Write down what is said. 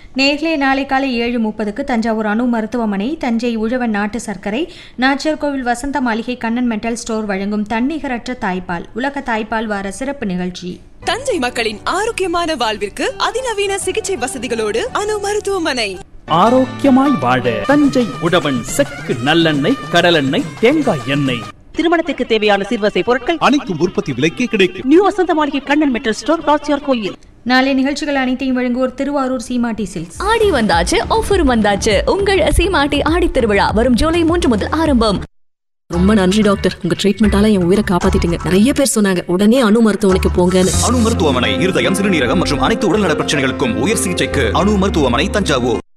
நேர்களே நாளை காலை ஏழு முப்பதுக்கு தஞ்சாவூர் அணு மருத்துவமனை தஞ்சை உழவன் நாட்டு சர்க்கரை நாச்சர்கோவில் வசந்த மாளிகை கண்ணன் மெட்டல் ஸ்டோர் வழங்கும் தன்னிகரற்ற தாய்ப்பால் உலக தாய்ப்பால் வார சிறப்பு நிகழ்ச்சி தஞ்சை மக்களின் ஆரோக்கியமான வாழ்விற்கு அதிநவீன சிகிச்சை வசதிகளோடு அணு மருத்துவமனை ஆரோக்கியமாய் வாழ தஞ்சை உழவன் செக்கு நல்லெண்ணெய் கடலெண்ணெய் தேங்காய் எண்ணெய் திருமணத்துக்கு தேவையான சிறுவசை பொருட்கள் அனைத்தும் உற்பத்தி விலைக்கே கிடைக்கும் நியூ வசந்த மாளிகை கண்ணன் மெட்டல் ஸ்டோர் ராச்சியார் கோயில் நாளை நிகழ்ச்சிகள் அனைத்தையும் வழங்குவோர் திருவாரூர் சீமாட்டி சில்க்ஸ் ஆடி வந்தாச்சு ஆஃபர் வந்தாச்சு உங்கள் சீமாட்டி ஆடி திருவிழா வரும் ஜூலை மூன்று முதல் ஆரம்பம் ரொம்ப நன்றி டாக்டர் உங்க ட்ரீட்மெண்டால என் உயிரை காப்பாத்திட்டீங்க நிறைய பேர் சொன்னாங்க உடனே அணு மருத்துவமனைக்கு போங்கன்னு அணு மருத்துவமனை இருதயம் சிறுநீரகம் மற்றும் அனைத்து உடல்நல பிரச்சனைகளுக்கும் உயர் சிகிச்சைக்கு அணு மருத்துவமனை தஞ்சாவூர்